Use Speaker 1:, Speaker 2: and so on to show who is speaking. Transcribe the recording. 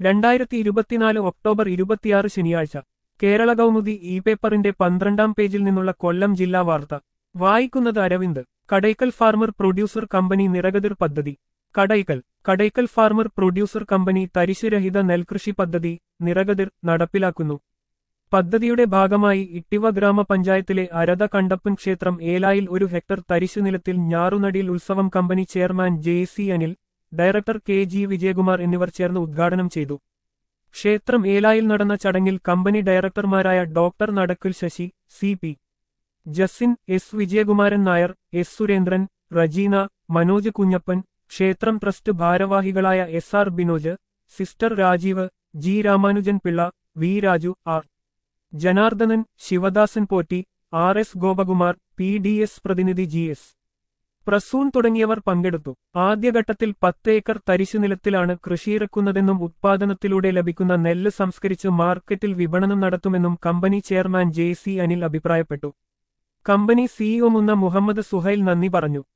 Speaker 1: രണ്ടായിരത്തി ഇരുപത്തിനാല് ഒക്ടോബർ ഇരുപത്തിയാറ് ശനിയാഴ്ച കേരള കൗമുദി ഇ പേപ്പറിന്റെ പന്ത്രണ്ടാം പേജിൽ നിന്നുള്ള കൊല്ലം ജില്ലാ വാർത്ത വായിക്കുന്നത് Aravind Kadakkal farmer producer company Nirakathir പദ്ധതി Kadakkal Kadakkal farmer producer company തരിശുരഹിത നെൽകൃഷി പദ്ധതി നിറകതിർ നടപ്പിലാക്കുന്നു പദ്ധതിയുടെ ഭാഗമായി ഇട്ടിവ ഗ്രാമപഞ്ചായത്തിലെ അരത കണ്ടപ്പൻ ക്ഷേത്രം ഏലായിൽ ഒരു ഹെക്ടർ തരിശു നിലത്തിൽ ഞാറുനടിയിൽ ഉത്സവം company chairman J C Anil director K G Vijayakumar എന്നിവർ ചേർന്ന് ഉദ്ഘാടനം ചെയ്തു ക്ഷേത്രം ഏലായിൽ നടന്ന ചടങ്ങിൽ കമ്പനി ഡയറക്ടർമാരായ ഡോക്ടർ നടക്കിൽ Sasi C P Jasin S Vijayakumaran Nair S Surendran Rejina Manoj Kunjappan ക്ഷേത്രം ട്രസ്റ്റ് ഭാരവാഹികളായ S R Binoj sister Rajeev G Ramanujan Pillai V Raju R Janardhanan Sivadasan Potti R S Gopakumar P D S പ്രതിനിധി ജി എസ് പ്രസൂൺ തുടങ്ങിയവർ പങ്കെടുത്തു ആദ്യഘട്ടത്തിൽ പത്ത് ഏക്കർ തരിശു നിലത്തിലാണ് കൃഷിയിറക്കുന്നതെന്നും ഉത്പാദനത്തിലൂടെ ലഭിക്കുന്ന നെല്ല് സംസ്കരിച്ച് മാർക്കറ്റിൽ വിപണനം നടത്തുമെന്നും company chairman J C Anil അഭിപ്രായപ്പെട്ടു കമ്പനി സിഇഒ മുന്ന മുഹമ്മദ് സുഹൈൽ നന്ദി പറഞ്ഞു